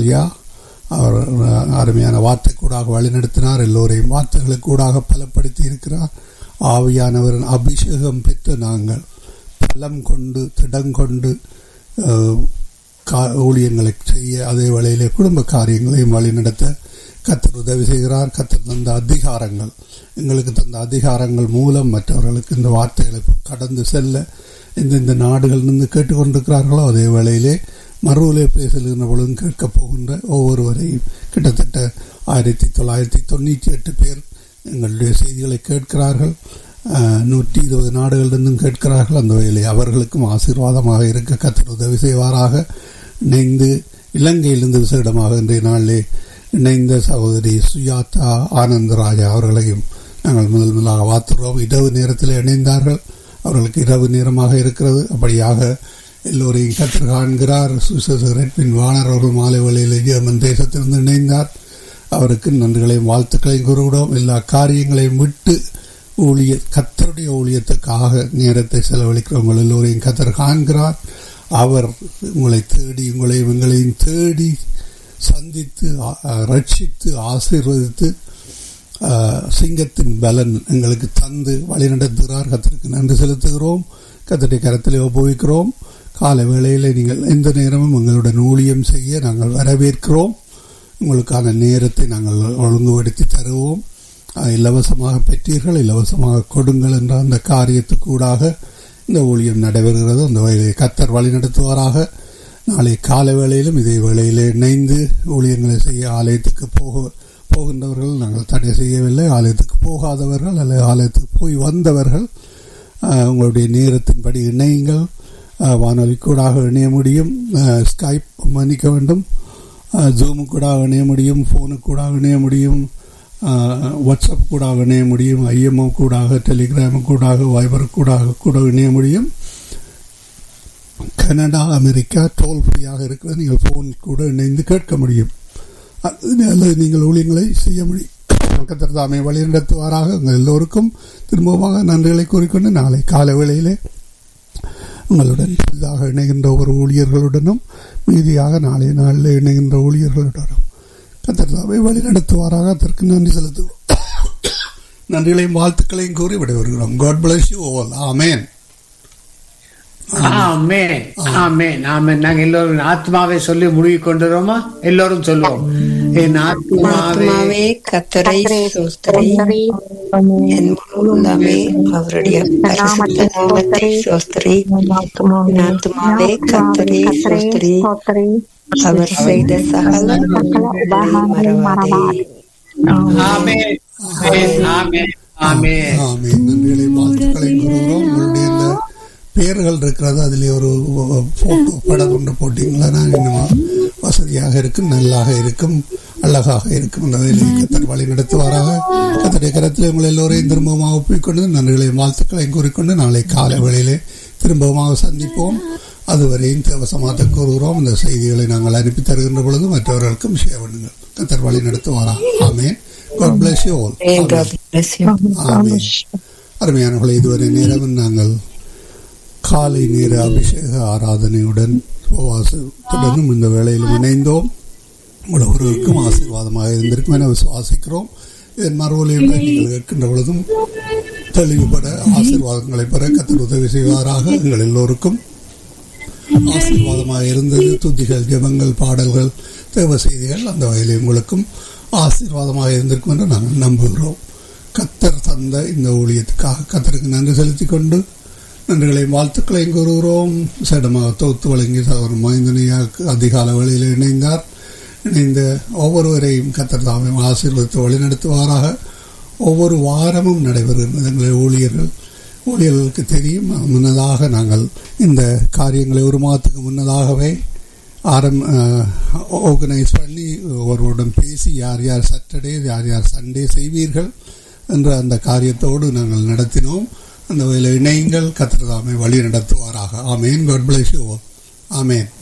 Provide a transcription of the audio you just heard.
ஐயா அவர் அருமையான வார்த்தை கூடாக வழிநடத்தினார் எல்லோரையும் வார்த்தைகளுக்கு கூடாக பலப்படுத்தி இருக்கிறார் ஆவியானவரின் அபிஷேகம் பெற்று நாங்கள் பலம் கொண்டு திடங்கொண்டு ஊழியங்களை செய்ய அதே வேளையிலே குடும்ப காரியங்களையும் வழிநடத்த கத்தர் உதவி செய்கிறார் கத்தர் தந்த அதிகாரங்கள் எங்களுக்கு தந்த அதிகாரங்கள் மூலம் மற்றவர்களுக்கு இந்த வார்த்தைகளை கடந்து செல்ல எந்தெந்த நாடுகள் நின்று கேட்டுக்கொண்டிருக்கிறார்களோ அதே வேளையிலே மறுவிலே பேசுகின்ற பொழுதும் கேட்கப் போகின்ற ஒவ்வொருவரையும் கிட்டத்தட்ட ஆயிரத்தி தொள்ளாயிரத்தி தொண்ணூற்றி எட்டு பேர் எங்களுடைய செய்திகளை கேட்கிறார்கள் நூற்றி இருபது நாடுகளிலிருந்தும் கேட்கிறார்கள் அந்த வகையிலே அவர்களுக்கும் ஆசீர்வாதமாக இருக்க கத்தர் உதவி செய்வாராக இணைந்து இலங்கையிலிருந்து விசேடமாக இன்றைய நாளிலே இணைந்த சகோதரி சுயாத்தா ஆனந்தராஜா அவர்களையும் நாங்கள் முதல் முதலாக வாத்துறோம் இரவு நேரத்தில் இணைந்தார்கள் அவர்களுக்கு இரவு நேரமாக இருக்கிறது அப்படியாக எல்லோரையும் கற்று காண்கிறார் சுசரட்பின் வானர் அவர்கள் மாலை வழியில் ஜெர்மன் தேசத்திலிருந்து இணைந்தார் அவருக்கு நன்றிகளையும் வாழ்த்துக்களையும் கூறுகிறோம் எல்லா காரியங்களையும் விட்டு ஊழிய கத்தருடைய ஊழியத்துக்காக நேரத்தை செலவழிக்கிறவங்க எல்லோரையும் கத்தர் காண்கிறார் அவர் உங்களை தேடி உங்களையும் எங்களையும் தேடி சந்தித்து ரட்சித்து ஆசீர்வதித்து சிங்கத்தின் பலன் எங்களுக்கு தந்து வழிநடத்துகிறார் கத்திற்கு நன்றி செலுத்துகிறோம் கத்தருடைய கரத்திலே உபயோகிக்கிறோம் கால வேளையில் நீங்கள் எந்த நேரமும் எங்களுடன் ஊழியம் செய்ய நாங்கள் வரவேற்கிறோம் உங்களுக்கான நேரத்தை நாங்கள் ஒழுங்குபடுத்தி தருவோம் இலவசமாக பெற்றீர்கள் இலவசமாக கொடுங்கள் என்ற அந்த காரியத்துக்கூடாக இந்த ஊழியம் நடைபெறுகிறது அந்த வகையிலே கத்தர் வழி நடத்துவாராக நாளை கால வேளையிலும் இதே வேளையிலே இணைந்து ஊழியங்களை செய்ய ஆலயத்துக்கு போக போகின்றவர்கள் நாங்கள் தடை செய்யவில்லை ஆலயத்துக்கு போகாதவர்கள் அல்லது ஆலயத்துக்கு போய் வந்தவர்கள் உங்களுடைய நேரத்தின்படி இணையுங்கள் வானொலி கூடாக இணைய முடியும் ஸ்கைப் மன்னிக்க வேண்டும் ஜூமு கூட இணைய முடியும் ஃபோனு கூட இணைய முடியும் வாட்ஸ்அப் கூட இணைய முடியும் ஐஎம்ஓ கூடாக டெலிகிராமு கூடாக வைபர் கூடாக கூட இணைய முடியும் கனடா அமெரிக்கா டோல் ஃப்ரீயாக இருக்கிறது நீங்கள் ஃபோன் கூட இணைந்து கேட்க முடியும் அல்லது நீங்கள் ஊழியங்களை செய்ய முடியும் கத்தர் தாமே வழி நடத்துவாராக உங்கள் எல்லோருக்கும் திரும்பமாக நன்றிகளை கூறிக்கொண்டு நாளை காலை வேளையிலே உங்களுடன் புதிதாக இணைகின்ற ஒரு ஊழியர்களுடனும் மீதியாக நாளைய நாளில் இணைகின்ற ஊழியர்களுடனும் கத்தர்தாவை வழி நடத்துவாராக அதற்கு நன்றி செலுத்துகிறோம் நன்றிகளையும் வாழ்த்துக்களையும் கூறி விடைபெறுகிறோம் காட் பிளஸ் யூ ஓல் ஆமேன் ஆமேன் ஆமேன் ஆமேன் நாங்க எல்லோரும் ஆத்மாவை சொல்லி முடிவு கொண்டுறோமா எல்லோரும் சொல்லுவோம் என் ஆத்மாவே ஆத்மாவே கத்தரை சோஸ்திரி என் உள்ளமே அவருடைய பரிசுத்த நாமத்தை சோஸ்திரி என் ஆத்மாவே கத்தரை சோஸ்திரி அவர் செய்த சகல மறவாதே ஆமேன் ஆமேன் ஆமேன் ஆமேன் ஆமேன் நன்றிகளையும் வாழ்த்துக்களையும் கூறுகிறோம் உங்களுடைய இந்த பெயர்கள் இருக்கிறது அதில் ஒரு போட்டோ படம் கொண்டு போட்டிங்களா நான் இன்னும் வசதியாக இருக்கும் நல்லாக இருக்கும் அழகாக இருக்கும் அந்த வேலையை கத்தர் வழி நடத்துவாராக கத்தருடைய கரத்தில் உங்களை எல்லோரையும் திரும்பமாக ஒப்பிக்கொண்டு நன்றிகளையும் வாழ்த்துக்களையும் கூறிக்கொண்டு நாளை காலை வேளையிலே திரும்பமாக சந்திப்போம் அதுவரையும் தேவசமாத்த கூறுகிறோம் இந்த செய்திகளை நாங்கள் அனுப்பி தருகின்ற பொழுது மற்றவர்களுக்கும் ஷேர் பண்ணுங்கள் கத்தர் வழி நடத்துவாரா ஆமேன் God bless you all. ஆமேன் அருமையானவர்களை இதுவரை நேரம் நாங்கள் காலை நேர அபிஷேக ஆராதனையுடன் உபவாசத்துடனும் இந்த வேளையில் இணைந்தோம் உங்கள் ஒருவருக்கும் ஆசீர்வாதமாக இருந்திருக்கும் என விசுவாசிக்கிறோம் இதன் மறுவலையும் நீங்கள் கேட்கின்ற பொழுதும் தெளிவுபட ஆசீர்வாதங்களை பெற கத்தர் உதவி செய்வாராக எங்கள் எல்லோருக்கும் ஆசீர்வாதமாக இருந்தது துதிகள் ஜபங்கள் பாடல்கள் தேவ செய்திகள் அந்த வகையில் உங்களுக்கும் ஆசீர்வாதமாக இருந்திருக்கும் என்று நாங்கள் நம்புகிறோம் கத்தர் தந்த இந்த ஊழியத்துக்காக கத்தருக்கு நன்றி செலுத்திக் கொண்டு நன்றிகளையும் வாழ்த்துக்களையும் கூறுகிறோம் சேடமாக தொகுத்து வழங்கி சகோதரன் மைந்தனையாக்கு அதிகால வேளையில் இணைந்தார் இணைந்த ஒவ்வொருவரையும் கத்தர் தாமே ஆசீர்வதித்து வழிநடத்துவாராக ஒவ்வொரு வாரமும் நடைபெறுகிறது எங்களுடைய ஊழியர்கள் ஊழியர்களுக்கு தெரியும் முன்னதாக நாங்கள் இந்த காரியங்களை ஒரு மாதத்துக்கு முன்னதாகவே ஆரம் ஆர்கனைஸ் பண்ணி ஒருவருடன் பேசி யார் யார் சாட்டர்டே யார் யார் சண்டே செய்வீர்கள் என்ற அந்த காரியத்தோடு நாங்கள் நடத்தினோம் அந்த வகையில் இணையங்கள் கத்திரதாமை வழி நடத்துவாராக ஆமேன் காட் பிளஸ் யூ ஆமேன்